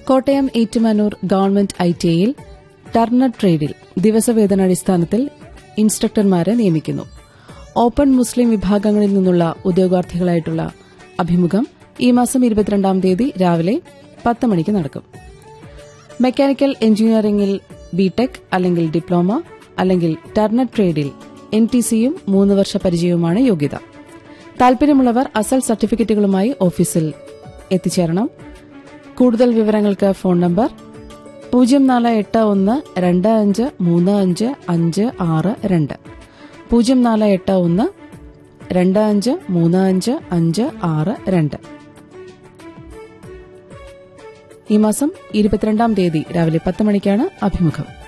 Kottayam Ettumanoor government I T ഐയിൽ turner ട്രേഡിൽ ദിവസവേതനാടിസ്ഥാനത്തിൽ ഇൻസ്ട്രക്ടർമാരെ നിയമിക്കുന്നു ഓപ്പൺ മുസ്ലിം വിഭാഗങ്ങളിൽ നിന്നുള്ള ഉദ്യോഗാർത്ഥികളായിട്ടുള്ള അഭിമുഖം ഈ മാസം ഇരുപത്തിരണ്ടാം തീയതി രാവിലെ പത്ത് മണിക്ക് നടക്കും മെക്കാനിക്കൽ എഞ്ചിനീയറിംഗിൽ ബിടെക് അല്ലെങ്കിൽ ഡിപ്ലോമ അല്ലെങ്കിൽ ടർണർ ട്രേഡിൽ എൻ ടി സിയും മൂന്ന് വർഷ പരിചയവുമാണ് യോഗ്യത താൽപര്യമുള്ളവർ അസൽ സർട്ടിഫിക്കറ്റുകളുമായി ഓഫീസിൽ എത്തിച്ചേരണം കൂടുതൽ വിവരങ്ങൾക്ക് ഫോൺ നമ്പർ പൂജ്യം നാല് എട്ട് ഒന്ന് രണ്ട് അഞ്ച് മൂന്ന് അഞ്ച് അഞ്ച് ആറ് രണ്ട് പൂജ്യം നാല് എട്ട് ഒന്ന് രണ്ട് അഞ്ച് മൂന്ന് അഞ്ച് അഞ്ച് ആറ് രണ്ട് ഈ മാസം ഇരുപത്തിരണ്ടാം തീയതി രാവിലെ പത്ത് മണിക്കാണ് അഭിമുഖം